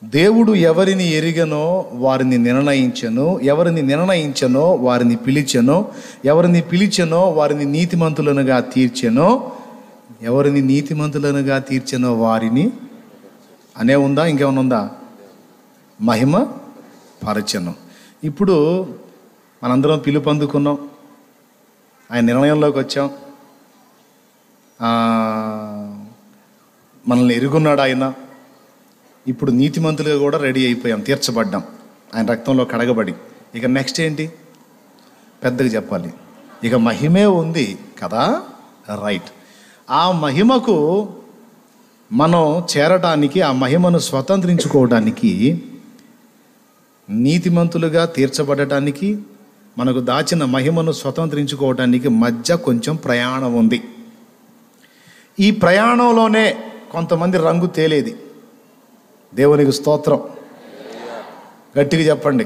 దేవుడు ఎవరిని ఎరిగనో వారిని నిర్ణయించెను ఎవరిని నిర్ణయించెనో వారిని పిలిచెనో ఎవరిని పిలిచెనో వారిని నీతిమంతులనుగా తీర్చెనో ఎవరిని నీతిమంతులనుగా తీర్చెనో వారిని అనే ఉందా ఇంకేమైనా ఉందా మహిమ పరచను ఇప్పుడు మనందరం పిలుపు అందుకున్నాం ఆయన నిర్ణయంలోకి వచ్చాం ఆ, మనల్ని ఎరుగున్నాడు ఆయన ఇప్పుడు నీతిమంతులుగా కూడా రెడీ అయిపోయాం తీర్చబడ్డాం ఆయన రక్తంలో కడగబడి ఇక నెక్స్ట్ ఏంటి పెద్దగా చెప్పాలి ఇక మహిమే ఉంది కదా రైట్ ఆ మహిమకు మనం చేరటానికి ఆ మహిమను స్వతంత్రించుకోవడానికి నీతిమంతులుగా తీర్చబడటానికి మనకు దాచిన మహిమను స్వతంత్రించుకోవటానికి మధ్య కొంచెం ప్రయాణం ఉంది ఈ ప్రయాణంలోనే కొంతమంది రంగు తేలేది దేవునికి స్తోత్రం గట్టిగా చెప్పండి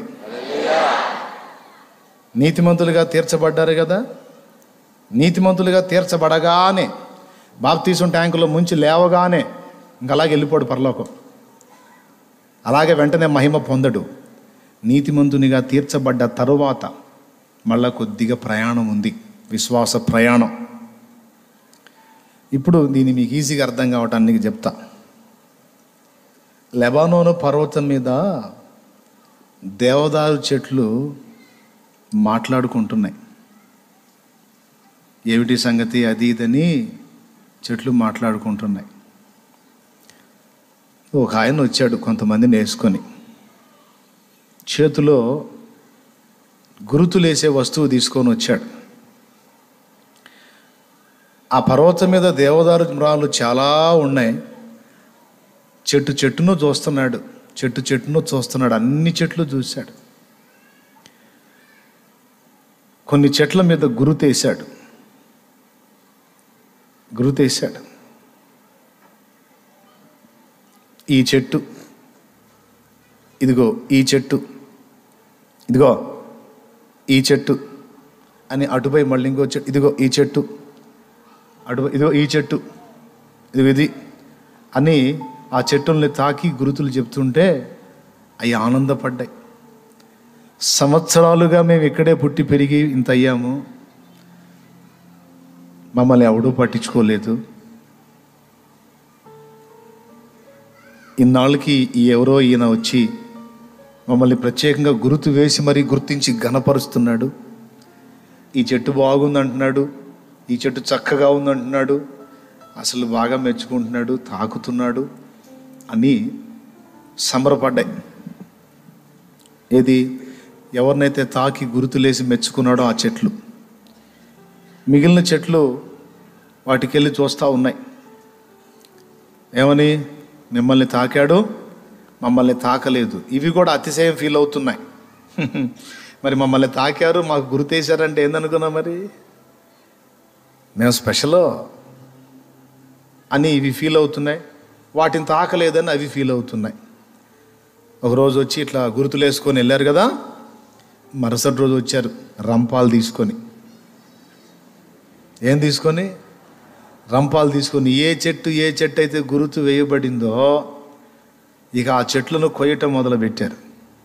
నీతిమంతులుగా తీర్చబడ్డారు కదా నీతిమంతులుగా తీర్చబడగానే బాప్తీసం ట్యాంకులో ముంచి లేవగానే ఇంక అలాగే వెళ్ళిపోడు పరలోకం అలాగే వెంటనే మహిమ పొందడు నీతిమంతునిగా తీర్చబడ్డ తరువాత మళ్ళా కొద్దిగా ప్రయాణం ఉంది విశ్వాస ప్రయాణం ఇప్పుడు దీన్ని మీకు ఈజీగా అర్థం కావటానికి చెప్తా లెబానోను పర్వతం మీద దేవదారు చెట్లు మాట్లాడుకుంటున్నాయి ఏమిటి సంగతి అది ఇదని చెట్లు మాట్లాడుకుంటున్నాయి ఒక ఆయన వచ్చాడు కొంతమందిని వేసుకొని చేతిలో గురుతులేసే వస్తువు తీసుకొని వచ్చాడు ఆ పర్వతం మీద దేవదారు మ్రాలు చాలా ఉన్నాయి చెట్టు చెట్టును చూస్తున్నాడు చెట్టు చెట్టును చూస్తున్నాడు అన్ని చెట్లు చూశాడు కొన్ని చెట్ల మీద గురుతేశాడు గురుతేశాడు ఈ చెట్టు ఇదిగో ఈ చెట్టు ఇదిగో ఈ చెట్టు అని అటుపై మళ్ళీ ఇంకో చెట్టు ఇదిగో ఈ చెట్టు అటు ఇదిగో ఈ చెట్టు ఇదిగో ఇది అని ఆ చెట్టుల్ని తాకి గురుతులు చెప్తుంటే అవి ఆనందపడ్డాయి సంవత్సరాలుగా మేము ఇక్కడే పుట్టి పెరిగి ఇంత అయ్యాము మమ్మల్ని ఎవడూ పట్టించుకోలేదు ఇన్నాళ్ళకి ఈ ఎవరో ఈయన వచ్చి మమ్మల్ని ప్రత్యేకంగా గుర్తు వేసి మరీ గుర్తించి ఘనపరుస్తున్నాడు ఈ చెట్టు బాగుందంటున్నాడు ఈ చెట్టు చక్కగా ఉందంటున్నాడు అసలు బాగా మెచ్చుకుంటున్నాడు తాకుతున్నాడు అని సంబరపడ్డాయి ఏది ఎవరినైతే తాకి గుర్తులేసి మెచ్చుకున్నాడో ఆ చెట్లు మిగిలిన చెట్లు వాటికెళ్ళి చూస్తూ ఉన్నాయి ఏమని మిమ్మల్ని తాకాడు మమ్మల్ని తాకలేదు ఇవి కూడా అతిశయం ఫీల్ అవుతున్నాయి మరి మమ్మల్ని తాకారు మాకు గుర్తేశారంటే ఏందనుకున్నా మరి మేము స్పెషల్ అని ఇవి ఫీల్ అవుతున్నాయి వాటిని తాకలేదని అవి ఫీల్ అవుతున్నాయి ఒకరోజు వచ్చి ఇట్లా గుర్తులు వేసుకొని వెళ్ళారు కదా మరుసటి రోజు వచ్చారు రంపాలు తీసుకొని ఏం తీసుకొని రంపాలు తీసుకొని ఏ చెట్టు ఏ చెట్టు అయితే గురుతు వేయబడిందో ఇక ఆ చెట్లను కొయ్యటం మొదలు పెట్టారు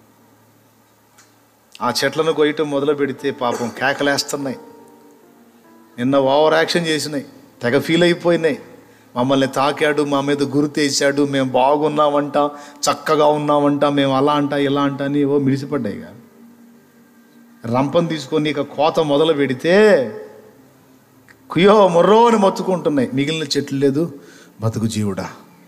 ఆ చెట్లను కొయ్యటం మొదలు పెడితే పాపం కేకలేస్తున్నాయి నిన్న ఓవర్ యాక్షన్ చేసినాయి తెగ ఫీల్ అయిపోయినాయి మమ్మల్ని తాకాడు మా మీద గుర్తేసాడు మేము బాగున్నామంట చక్కగా ఉన్నామంట మేము అలా అంట ఇలా అంట అని ఓ మిడిసిపడ్డాయి ఇక రంపం తీసుకొని ఇక కోత మొదలు పెడితే కుయో మొర్రో అని మొత్తుకుంటున్నాయి మిగిలిన చెట్లు లేదు బతుకు జీవుడా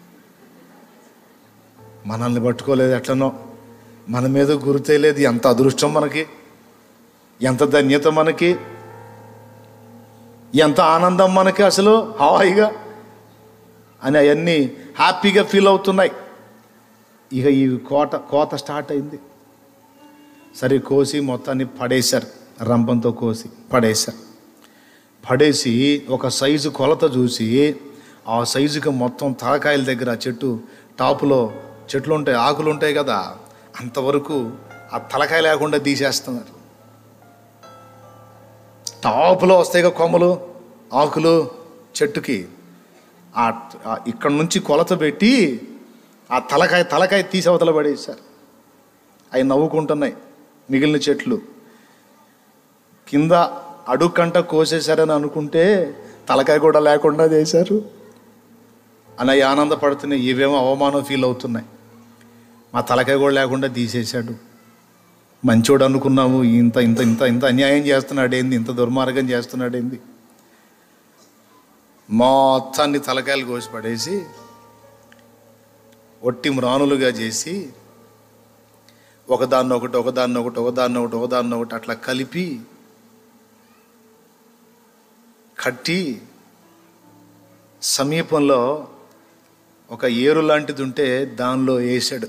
మనల్ని పట్టుకోలేదు ఎట్లనో మన మీద గుర్తేలేదు ఎంత అదృష్టం మనకి ఎంత ధన్యత మనకి ఎంత ఆనందం మనకి అసలు హాయిగా అని అవన్నీ హ్యాపీగా ఫీల్ అవుతున్నాయి ఇక ఈ కోట కోత స్టార్ట్ అయింది సరే కోసి మొత్తాన్ని పడేశారు రంపంతో కోసి పడేశారు పడేసి ఒక సైజు కొలత చూసి ఆ సైజుకి మొత్తం తలకాయల దగ్గర ఆ చెట్టు టాపులో చెట్లు ఉంటాయి ఆకులు ఉంటాయి కదా అంతవరకు ఆ తలకాయ లేకుండా తీసేస్తున్నారు టాపులో వస్తాయి కదా కొమ్మలు ఆకులు చెట్టుకి ఆ ఆ ఇక్కడ నుంచి కొలత పెట్టి ఆ తలకాయ తలకాయ తీసి అవతల పడేశారు అవి నవ్వుకుంటున్నాయి మిగిలిన చెట్లు కింద అడుక్కంట కోసేశారని అనుకుంటే తలకాయ కూడా లేకుండా చేశారు అలా ఆనందపడుతున్నాయి ఇవేమో అవమానం ఫీల్ అవుతున్నాయి మా తలకాయ కూడా లేకుండా తీసేశాడు మంచోడు అనుకున్నాము ఇంత ఇంత ఇంత ఇంత అన్యాయం చేస్తున్నాడేంది ఇంత దుర్మార్గం చేస్తున్నాడేంది మొత్తాన్ని తలకాయలు కోసి పడేసి ఒట్టి మ్రానులుగా చేసి ఒకదాన్ని ఒకటి ఒకదాన్ని ఒకటి ఒకదాన్ని ఒకటి ఒకదాన్ని ఒకటి అట్లా కలిపి కట్టి సమీపంలో ఒక ఏరు లాంటిది ఉంటే దానిలో వేసాడు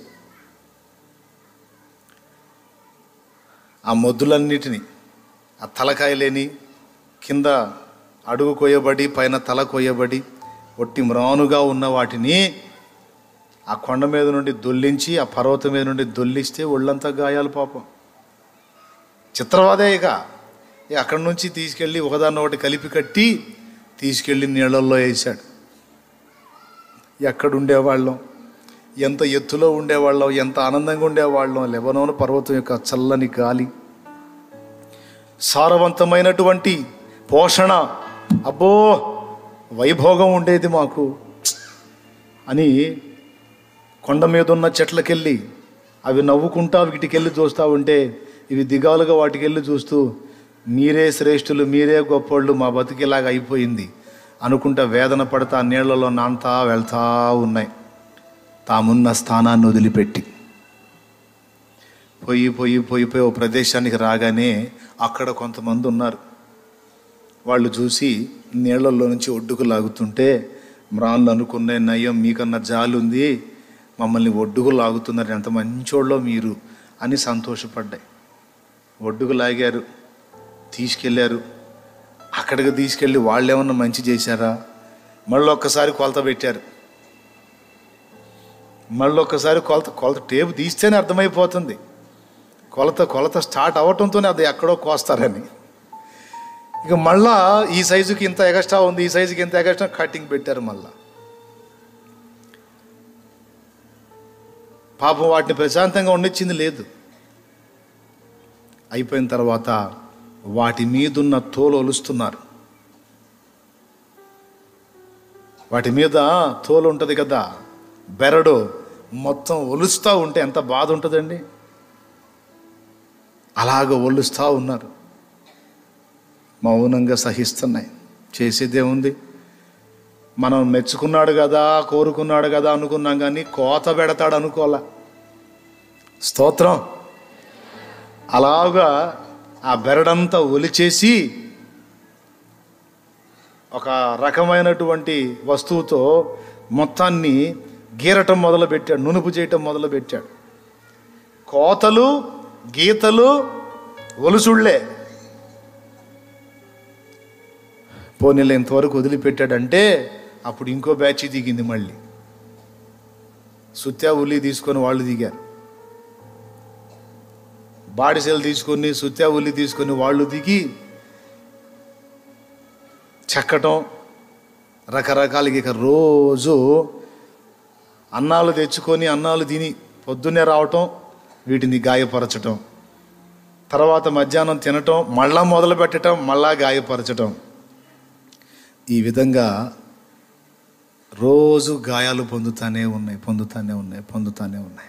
ఆ మొద్దులన్నిటినీ ఆ తలకాయలేని కింద అడుగు కొయ్యబడి పైన తల కొయ్యబడి ఒట్టి మ్రానుగా ఉన్న వాటిని ఆ కొండ మీద నుండి దొల్లించి ఆ పర్వతం మీద నుండి దొల్లిస్తే ఒళ్ళంతా గాయాలు పాపం చిత్రవాదే ఇక ఇక అక్కడి నుంచి తీసుకెళ్ళి ఒకదాన్ని ఒకటి కలిపి కట్టి తీసుకెళ్ళి నీళ్ళల్లో వేసాడు ఎక్కడ ఉండేవాళ్ళం ఎంత ఎత్తులో ఉండేవాళ్ళం ఎంత ఆనందంగా ఉండేవాళ్ళం లెబనోను పర్వతం యొక్క చల్లని గాలి సారవంతమైనటువంటి పోషణ అబ్బో వైభోగం ఉండేది మాకు అని కొండ మీద ఉన్న చెట్లకెళ్ళి అవి నవ్వుకుంటా వీటికెళ్ళి చూస్తూ ఉంటే ఇవి దిగాలుగా వాటికెళ్ళి చూస్తూ మీరే శ్రేష్ఠులు మీరే గొప్పోళ్ళు మా బతికిలాగా అయిపోయింది అనుకుంటా వేదన పడతా నీళ్లలో నాంతా వెళ్తా ఉన్నాయి తామున్న స్థానాన్ని వదిలిపెట్టి పోయి పోయి పోయి పోయి ఓ ప్రదేశానికి రాగానే అక్కడ కొంతమంది ఉన్నారు వాళ్ళు చూసి నీళ్లలో నుంచి ఒడ్డుకు లాగుతుంటే మ్రాన్లు అనుకునే నయం మీకన్నా జాలి ఉంది మమ్మల్ని ఒడ్డుకు లాగుతున్నారు ఎంత మంచోళ్ళో మీరు అని సంతోషపడ్డాయి ఒడ్డుకు లాగారు తీసుకెళ్ళారు అక్కడికి తీసుకెళ్ళి వాళ్ళు ఏమన్నా మంచి చేశారా మళ్ళీ ఒక్కసారి కొలత పెట్టారు మళ్ళీ ఒక్కసారి కొలత కొలత టేపు తీస్తేనే అర్థమైపోతుంది కొలత కొలత స్టార్ట్ అవ్వటంతోనే అది ఎక్కడో కోస్తారని ఇక మళ్ళా ఈ సైజుకి ఇంత ఎగస్ట్రా ఉంది ఈ సైజుకి ఇంత ఎగస్ట్రా కటింగ్ పెట్టారు మళ్ళా పాపం వాటిని ప్రశాంతంగా ఉండిచ్చింది లేదు అయిపోయిన తర్వాత వాటి మీదున్న తోలు ఒలుస్తున్నారు వాటి మీద తోలు ఉంటుంది కదా బెరడు మొత్తం ఒలుస్తూ ఉంటే ఎంత బాధ ఉంటుందండి అలాగ ఒలుస్తూ ఉన్నారు మౌనంగా సహిస్తున్నాయి చేసేదేముంది మనం మెచ్చుకున్నాడు కదా కోరుకున్నాడు కదా అనుకున్నాం కానీ కోత పెడతాడు అనుకోలే స్తోత్రం అలాగా ఆ బెరడంతా ఒలిచేసి ఒక రకమైనటువంటి వస్తువుతో మొత్తాన్ని గీరటం మొదలు పెట్టాడు నునుపు చేయటం మొదలు పెట్టాడు కోతలు గీతలు ఒలుసుళ్ళే పోనీళ్ళు ఇంతవరకు వదిలిపెట్టాడంటే అప్పుడు ఇంకో బ్యాచ్ దిగింది మళ్ళీ సుత్యా ఉల్లి తీసుకొని వాళ్ళు దిగారు బాడిసెలు తీసుకొని సుత్యా ఉల్లి తీసుకొని వాళ్ళు దిగి చెక్కటం రకరకాలుగా ఇక రోజు అన్నాలు తెచ్చుకొని అన్నాలు తిని పొద్దున్నే రావటం వీటిని గాయపరచటం తర్వాత మధ్యాహ్నం తినటం మళ్ళా మొదలు పెట్టడం మళ్ళా గాయపరచటం ఈ విధంగా రోజు గాయాలు పొందుతానే ఉన్నాయి పొందుతానే ఉన్నాయి పొందుతానే ఉన్నాయి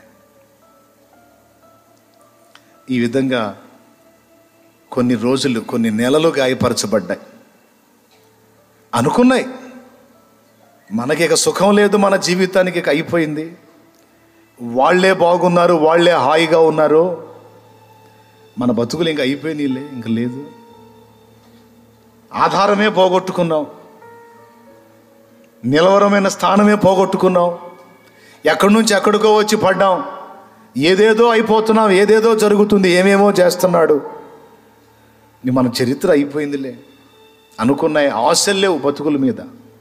ఈ విధంగా కొన్ని రోజులు కొన్ని నెలలు గాయపరచబడ్డాయి అనుకున్నాయి మనకి ఇక సుఖం లేదు మన జీవితానికి ఇక అయిపోయింది వాళ్ళే బాగున్నారు వాళ్ళే హాయిగా ఉన్నారు మన బతుకులు ఇంక అయిపోయినాయిలే ఇంక లేదు ఆధారమే పోగొట్టుకున్నాం నిలవరమైన స్థానమే పోగొట్టుకున్నాం ఎక్కడి నుంచి ఎక్కడికో వచ్చి పడ్డాం ఏదేదో అయిపోతున్నాం ఏదేదో జరుగుతుంది ఏమేమో చేస్తున్నాడు ఇది మన చరిత్ర అయిపోయిందిలే అనుకున్నాయి ఆశలు లేవు బతుకుల మీద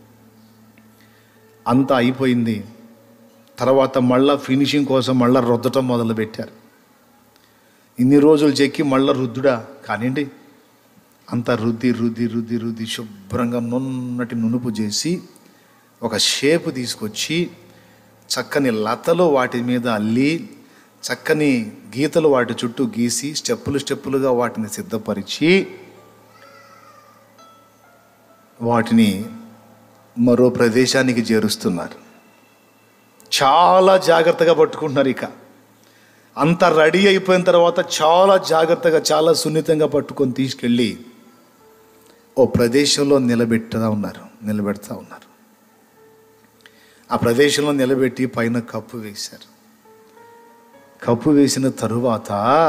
అంతా అయిపోయింది తర్వాత మళ్ళా ఫినిషింగ్ కోసం మళ్ళా రుద్దటం మొదలుపెట్టారు ఇన్ని రోజులు చెక్కి మళ్ళా రుద్దుడా కానివ్వండి అంత రుద్ది రుద్ది రుద్ది రుద్ది శుభ్రంగా నున్నటి నునుపు చేసి ఒక షేపు తీసుకొచ్చి చక్కని లతలు వాటి మీద అల్లి చక్కని గీతలు వాటి చుట్టూ గీసి స్టెప్పులు స్టెప్పులుగా వాటిని సిద్ధపరిచి వాటిని మరో ప్రదేశానికి చేరుస్తున్నారు చాలా జాగ్రత్తగా పట్టుకుంటున్నారు ఇక అంత రెడీ అయిపోయిన తర్వాత చాలా జాగ్రత్తగా చాలా సున్నితంగా పట్టుకొని తీసుకెళ్ళి ఓ ప్రదేశంలో నిలబెట్టుతా ఉన్నారు నిలబెడతా ఉన్నారు ఆ ప్రదేశంలో నిలబెట్టి పైన కప్పు వేశారు కప్పు వేసిన తరువాత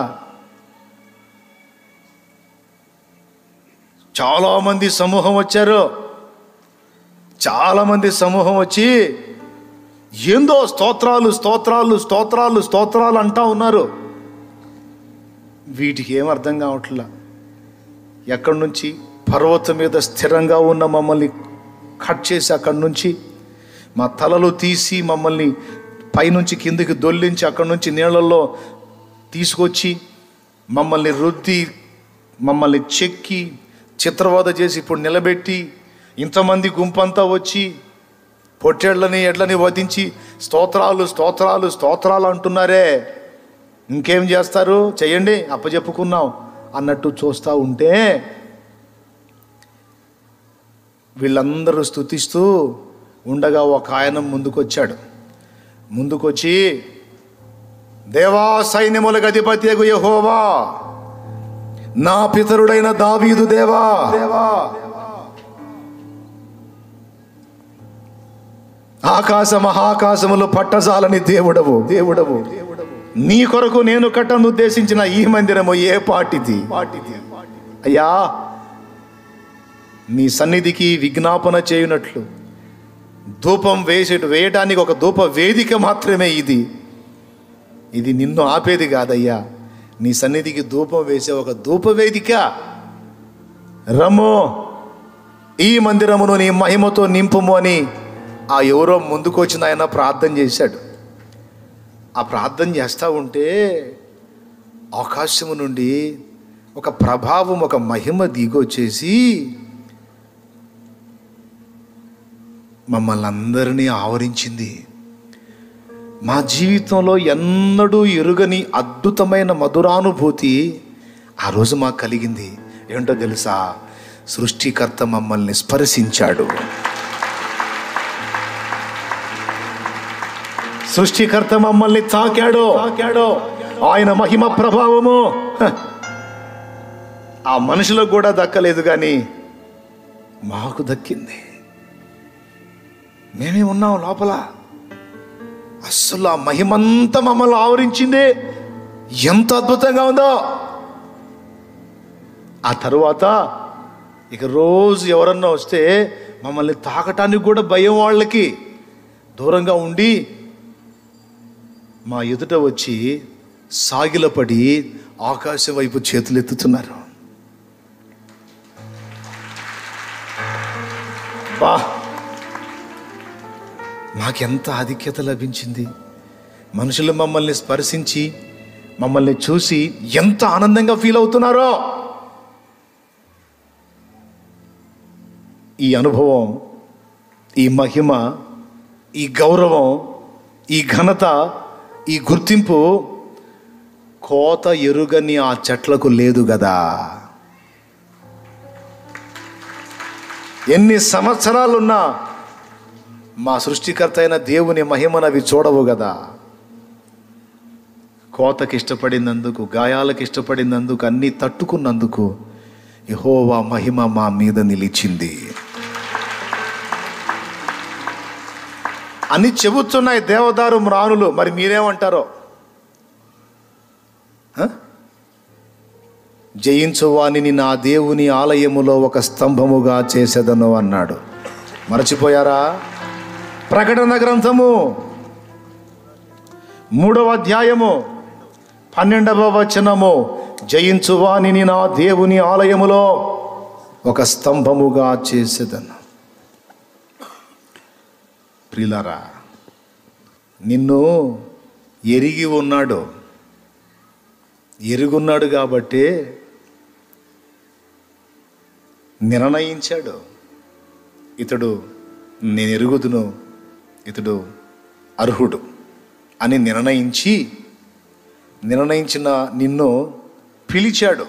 చాలామంది సమూహం వచ్చారు చాలామంది సమూహం వచ్చి ఏందో స్తోత్రాలు స్తోత్రాలు స్తోత్రాలు స్తోత్రాలు అంటా ఉన్నారు వీటికి ఏం అర్థం కావట్లా ఎక్కడి నుంచి పర్వతం మీద స్థిరంగా ఉన్న మమ్మల్ని కట్ చేసి అక్కడి నుంచి మా తలలు తీసి మమ్మల్ని పైనుంచి కిందికి దొల్లించి అక్కడి నుంచి నీళ్ళల్లో తీసుకొచ్చి మమ్మల్ని రుద్ది మమ్మల్ని చెక్కి చిత్రవద చేసి ఇప్పుడు నిలబెట్టి ఇంతమంది గుంపంతా వచ్చి పొట్టేళ్లని ఎడ్లని వధించి స్తోత్రాలు స్తోత్రాలు స్తోత్రాలు అంటున్నారే ఇంకేం చేస్తారు చెయ్యండి అప్పచెప్పుకున్నాం అన్నట్టు చూస్తూ ఉంటే వీళ్ళందరూ స్తుతిస్తూ ఉండగా ఒక ఆయన ముందుకొచ్చాడు ముందుకొచ్చి దేవా సైన్యములకు అధిపతి యహోవా నా పితరుడైన దావీదు దేవా దేవా ఆకాశ మహాకాశములు పట్టజాలని దేవుడవు దేవుడవు నీ కొరకు నేను కట్టను ఉద్దేశించిన ఈ మందిరము ఏ పాటిది పాటిది అయ్యా నీ సన్నిధికి విజ్ఞాపన చేయునట్లు ధూపం వేసే వేయటానికి ఒక ధూప వేదిక మాత్రమే ఇది ఇది నిన్ను ఆపేది కాదయ్యా నీ సన్నిధికి ధూపం వేసే ఒక ధూప వేదిక రమ్మో ఈ మందిరమును నీ మహిమతో నింపుము అని ఆ ఎవరో ముందుకు వచ్చిన ఆయన ప్రార్థన చేశాడు ఆ ప్రార్థన చేస్తూ ఉంటే ఆకాశము నుండి ఒక ప్రభావం ఒక మహిమ దిగొచ్చేసి మమ్మల్ని అందరినీ ఆవరించింది మా జీవితంలో ఎన్నడూ ఎరుగని అద్భుతమైన మధురానుభూతి ఆ రోజు మాకు కలిగింది ఏంటో తెలుసా సృష్టికర్త మమ్మల్ని స్పర్శించాడు సృష్టికర్త మమ్మల్ని తాకాడు తాకాడు ఆయన మహిమ ప్రభావము హ, ఆ మనుషులకు కూడా దక్కలేదు కానీ మాకు దక్కింది మేమే ఉన్నాం లోపల అస్సలు ఆ మహిమంతా మమ్మల్ని ఆవరించింది ఎంత అద్భుతంగా ఉందో ఆ తరువాత ఇక రోజు ఎవరన్నా వస్తే మమ్మల్ని తాకటానికి కూడా భయం వాళ్ళకి దూరంగా ఉండి మా ఎదుట వచ్చి సాగిలపడి ఆకాశం వైపు చేతులు ఎత్తుతున్నారు బా మాకెంత ఆధిక్యత లభించింది మనుషులు మమ్మల్ని స్పర్శించి మమ్మల్ని చూసి ఎంత ఆనందంగా ఫీల్ అవుతున్నారో ఈ అనుభవం ఈ మహిమ ఈ గౌరవం ఈ ఘనత ఈ గుర్తింపు కోత ఎరుగని ఆ చెట్లకు లేదు కదా ఎన్ని సంవత్సరాలున్నా మా సృష్టికర్త అయిన దేవుని మహిమను అవి చూడవు కదా కోతకి ఇష్టపడినందుకు గాయాలకు ఇష్టపడినందుకు అన్నీ తట్టుకున్నందుకు యహోవా మహిమ మా మీద నిలిచింది అని చెబుతున్నాయి దేవదారు మ్రానులు మరి మీరేమంటారో హ? జయించువానిని నా దేవుని ఆలయములో ఒక స్తంభముగా చేసేదను అన్నాడు మరచిపోయారా ప్రకటన గ్రంథము మూడవ అధ్యాయము పన్నెండవ వచనము జయించువానిని నా దేవుని ఆలయములో ఒక స్తంభముగా చేసేదను ప్రిలరా నిన్ను ఎరిగి ఉన్నాడు ఎరుగున్నాడు కాబట్టి నిర్ణయించాడు ఇతడు నేను ఎరుగుదును ఇతడు అర్హుడు అని నిర్ణయించి నిర్ణయించిన నిన్ను పిలిచాడు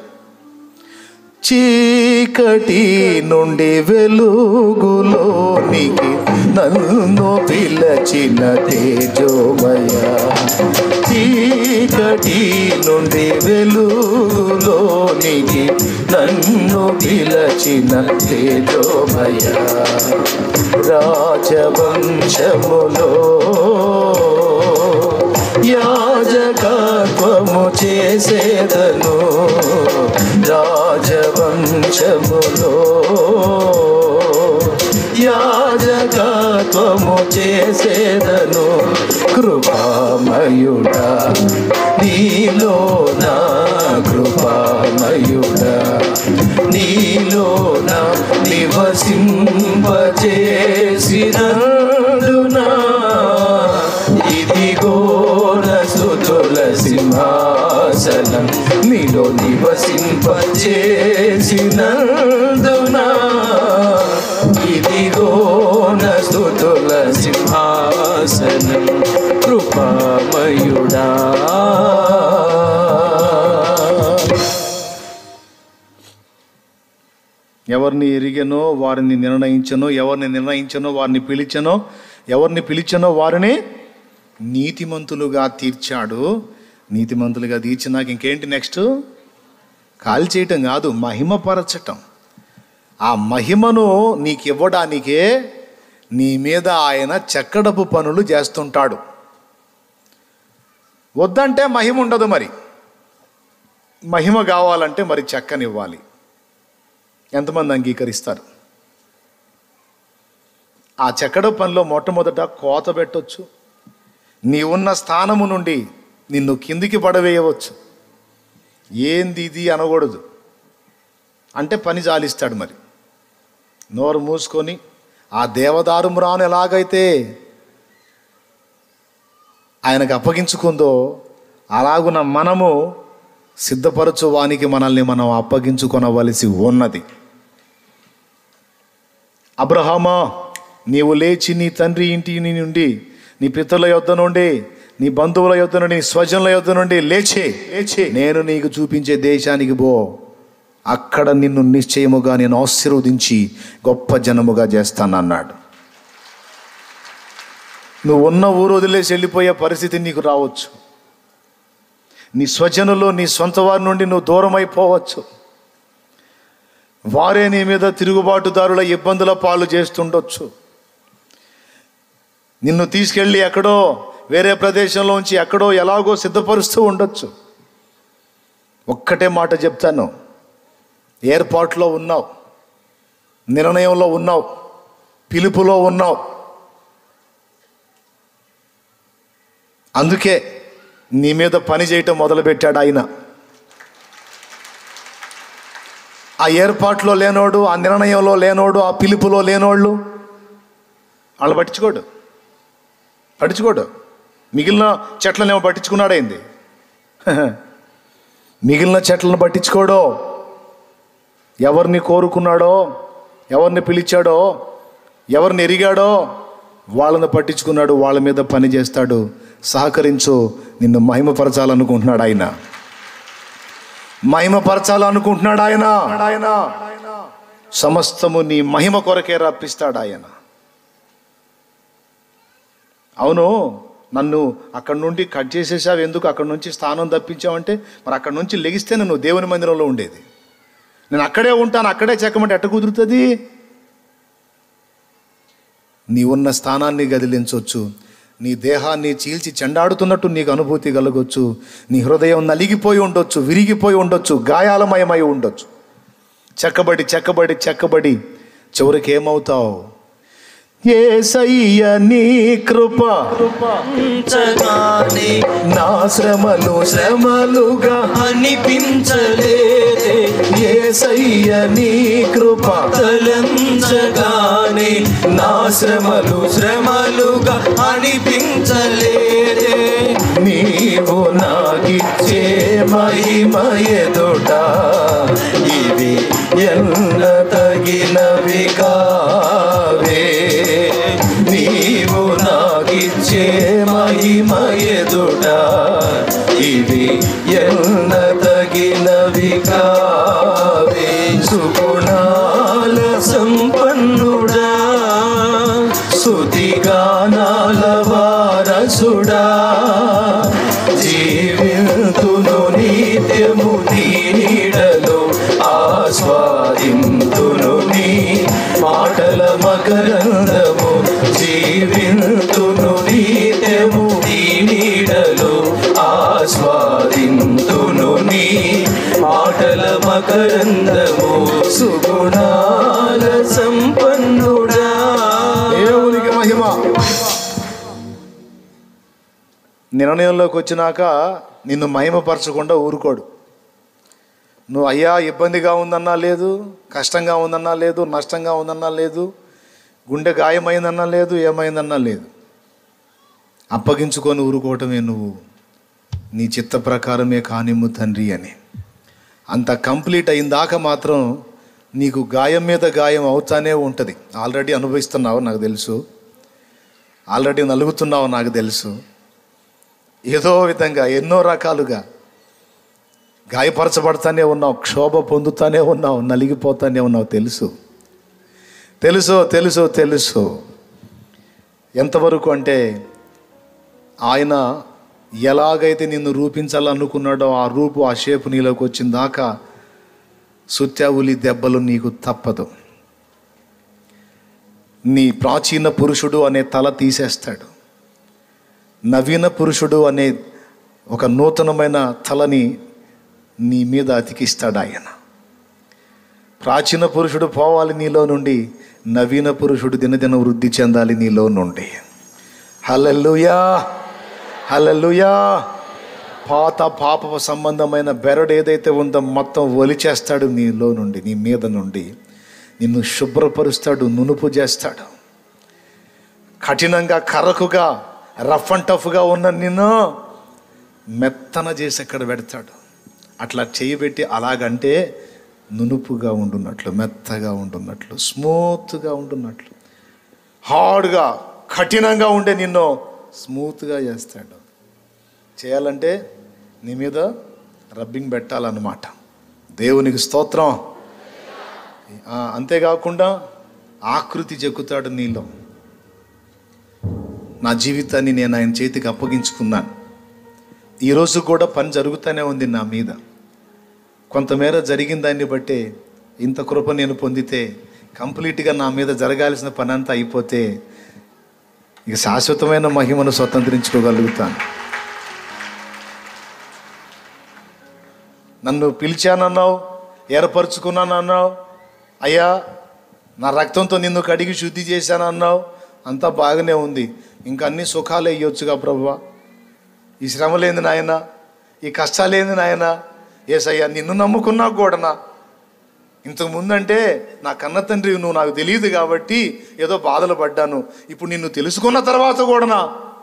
చీకటి నుండి వెలుగులోనికి నన్ను పిలచిన తేజోమయ చీకటి నుండి వెలుగులోనికి నన్ను పిలచిన తేజోమయ రాజవంశములో యాజకత్వము చేసేదను రాజవంశములో యాజకత్వము చేసేదను కృపామయుడా నీలో నా కృపామయుడా నీలో నా నివసింపచేసినందునా ఇదిగో నసుతుల సింహాసనం నీలో నివసింపచేసినందునా ఇదిగో నసుతుల సింహాసనం కృపామయుడా ఎవరిని ఎరిగనో వారిని నిర్ణయించనో ఎవరిని నిర్ణయించనో వారిని పిలిచనో ఎవరిని పిలిచనో వారిని నీతిమంతులుగా తీర్చాడు నీతిమంతులుగా తీర్చినాక ఇంకేంటి నెక్స్ట్ కాల్ చేయటం కాదు మహిమపరచటం ఆ మహిమను నీకు ఇవ్వడానికే నీ మీద ఆయన చెక్కడపు పనులు చేస్తుంటాడు వద్దంటే మహిమ ఉండదు మరి మహిమ కావాలంటే మరి చెక్కనివ్వాలి ఎంతమంది అంగీకరిస్తారు ఆ చెక్కడ పనిలో మొట్టమొదట కోత పెట్టొచ్చు నీ ఉన్న స్థానము నుండి నిన్ను కిందికి పడవేయవచ్చు ఏంది ఇది అనకూడదు అంటే పని జాలిస్తాడు మరి నోరు మూసుకొని ఆ దేవదారు మ్రాను ఎలాగైతే ఆయనకు అప్పగించుకుందో అలాగున మనము సిద్ధపరచు వానికి మనల్ని మనం అప్పగించుకొనవలసి ఉన్నది అబ్రహామా నీవు లేచి నీ తండ్రి ఇంటి నుండి నీ పితరుల యొద్ద నుండి నీ బంధువుల యొద్ద నుండి నీ స్వజనుల యొద్ద నుండి లేచే లేచే నేను నీకు చూపించే దేశానికి పో అక్కడ నిన్ను నిశ్చయముగా నేను ఆశీర్వదించి గొప్ప జనముగా చేస్తానన్నాడు నువ్వు ఉన్న ఊరు వదిలేసి వెళ్ళిపోయే పరిస్థితి నీకు రావచ్చు నీ స్వజనులు నీ సొంత వారి నుండి నువ్వు దూరం అయిపోవచ్చు వారే నీ మీద తిరుగుబాటుదారుల ఇబ్బందుల పాలు చేస్తుండొచ్చు నిన్ను తీసుకెళ్ళి ఎక్కడో వేరే ప్రదేశంలోంచి ఎక్కడో ఎలాగో సిద్ధపరుస్తూ ఉండొచ్చు ఒక్కటే మాట చెప్తాను ఏర్పాట్లో ఉన్నావు నిర్ణయంలో ఉన్నావు పిలుపులో ఉన్నావు అందుకే నీ మీద పని చేయటం మొదలుపెట్టాడు ఆయన ఆ ఏర్పాట్లో లేనోడు ఆ నిర్ణయంలో లేనోడు ఆ పిలుపులో లేనోళ్ళు వాళ్ళు పట్టించుకోడు పట్టించుకోడు మిగిలిన చెట్లనేమో పట్టించుకున్నాడైంది మిగిలిన చెట్లను పట్టించుకోడో ఎవరిని కోరుకున్నాడో ఎవరిని పిలిచాడో ఎవరిని ఎరిగాడో వాళ్ళని పట్టించుకున్నాడు వాళ్ళ మీద పని చేస్తాడు సహకరించు నిన్ను మహిమపరచాలనుకుంటున్నాడు ఆయన మహిమపరచాలనుకుంటున్నాడు ఆయన ఆయన సమస్తము నీ మహిమ కొరకే రప్పిస్తాడు ఆయన అవును నన్ను అక్కడి నుండి కట్ చేసేసావు ఎందుకు అక్కడి నుంచి స్థానం తప్పించావంటే మరి అక్కడి నుంచి లెగిస్తే నువ్వు దేవుని మందిరంలో ఉండేది నేను అక్కడే ఉంటాను అక్కడే చెక్కమంటే ఎట్ట కుదురుతుంది నీ ఉన్న స్థానాన్ని గదిలించవచ్చు నీ దేహాన్ని చీల్చి చెండాడుతున్నట్టు నీకు అనుభూతి కలగొచ్చు నీ హృదయం నలిగిపోయి ఉండొచ్చు విరిగిపోయి ఉండొచ్చు గాయాలమయమై ఉండొచ్చు చెక్కబడి చెక్కబడి చెక్కబడి చివరికి ఏమవుతావు ఏసయ్య నీ కృప ఉంచగానే నా శ్రమలు శ్రమలుగా అనిపించలేదే ఏసయ్య నీ కృప తలంచగానే నా శ్రమలు శ్రమలుగా అనిపించలేదే నీవు నాకిచ్చే మహిమ ఎదుట ఇవి ఎన్న తగినవి కావే నీవు నాకిచ్చే ఇవి ఎన్న తగినవి కావే సుగుణాల సంపన్నుడా సుతిగానాల వారసుడా జీవితును నిత్యము నీ నీడలో ఆస్వాదింతును నీ మాటల మకరందము జీవితును నిత్యము నీ నీడలో ఆస్వాదింతును నీ మాటల మకరందము సుగుణాల సంపన్నుడా దేవునికి మహిమ నిర్ణయంలోకి వచ్చినాక నిన్ను మహిమపరచకుండా ఊరుకోడు నువ్వు అయ్యా ఇబ్బందిగా ఉందన్నా లేదు కష్టంగా ఉందన్నా లేదు నష్టంగా ఉందన్నా లేదు గుండె గాయమైందన్నా లేదు ఏమైందన్నా లేదు అప్పగించుకొని ఊరుకోవటమే నువ్వు నీ చిత్త ప్రకారమే కానిమ్ము తండ్రి అని అంత కంప్లీట్ అయిందాక మాత్రం నీకు గాయం మీద గాయం అవుతానే ఉంటుంది ఆల్రెడీ అనుభవిస్తున్నావు నాకు తెలుసు ఆల్రెడీ నలుగుతున్నావు నాకు తెలుసు ఏదో విధంగా ఎన్నో రకాలుగా గాయపరచబడతానే ఉన్నావు క్షోభ పొందుతానే ఉన్నావు నలిగిపోతానే ఉన్నావు తెలుసు తెలుసు తెలుసు తెలుసు ఎంతవరకు అంటే ఆయన ఎలాగైతే నిన్ను రూపించాలనుకున్నాడో ఆ రూపు ఆ షేపు నీలోకి వచ్చిన దాకా సుత్యావులి దెబ్బలు నీకు తప్పదు నీ ప్రాచీన పురుషుడు అనే తల తీసేస్తాడు నవీన పురుషుడు అనే ఒక నూతనమైన తలని నీ మీద అతికిస్తాడు ఆయన ప్రాచీన పురుషుడు పోవాలి నీలో నుండి నవీన పురుషుడు దినదిన వృద్ధి చెందాలి నీలో నుండి హల్లెలూయా హల్లెలూయా పాత పాప సంబంధమైన బెరడు ఏదైతే ఉందో మొత్తం ఒలిచేస్తాడు నీలో నుండి నీ మీద నుండి నిన్ను శుభ్రపరుస్తాడు నునుపు చేస్తాడు కఠినంగా కరకుగా రఫ్ అండ్ టఫ్గా ఉన్న నిన్ను మెత్తన చేసి అక్కడ పెడతాడు అట్లా చేయబెట్టి అలాగంటే నునుపుగా ఉండున్నట్లు మెత్తగా ఉండున్నట్లు స్మూత్గా ఉండున్నట్లు హార్డ్గా కఠినంగా ఉండే నిన్ను స్మూత్గా చేస్తాడు చేయాలంటే నీ మీద రబ్బింగ్ పెట్టాలన్నమాట దేవునికి స్తోత్రం ఆ, అంతేకాకుండా ఆకృతి చెక్కుతాడు నీలో నా జీవితాన్ని నేను ఆయన చేతికి అప్పగించుకున్నాను ఈరోజు కూడా పని జరుగుతూనే ఉంది నా మీద కొంతమేర జరిగిన దాన్ని బట్టే ఇంత కృప నేను పొందితే కంప్లీట్గా నా మీద జరగాల్సిన పని అంతా అయిపోతే ఇక శాశ్వతమైన మహిమను స్వతంత్రించుకోగలుగుతాను నన్ను పిలిచానన్నావు ఏర్పరచుకున్నానన్నావు అయ్యా నా రక్తంతో నిన్ను కడిగి శుద్ధి చేశానన్నావు అంతా బాగానే ఉంది ఇంకా అన్ని సుఖాలే ఇవ్వచ్చుగా ప్రభువా ఈ శ్రమలేంది నాయన ఈ కష్టాలేంది నాయన ఏసయ్యా నిన్ను నమ్ముకున్నా కూడానా ఇంతకు ముందంటే నా కన్న తండ్రి నువ్వు నాకు తెలియదు కాబట్టి ఏదో బాధలు పడ్డాను ఇప్పుడు నిన్ను తెలుసుకున్న తర్వాత కూడానా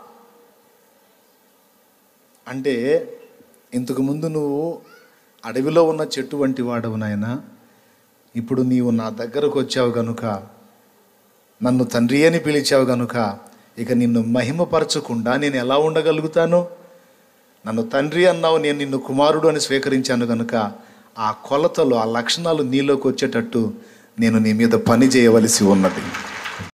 అంటే ఇంతకు ముందు నువ్వు అడవిలో ఉన్న చెట్టు వంటి వాడవు నాయన ఇప్పుడు నీవు నా దగ్గరకు వచ్చావు గనుక నన్ను తండ్రి అని పిలిచావు గనుక ఇక నిన్ను మహిమపరచకుండా నేను ఎలా ఉండగలుగుతాను నన్ను తండ్రి అన్నావు నేను నిన్ను కుమారుడు అని స్వీకరించాను గనుక ఆ కొలతలు ఆ లక్షణాలు నీలోకి వచ్చేటట్టు నేను నీ మీద పని చేయవలసి ఉన్నది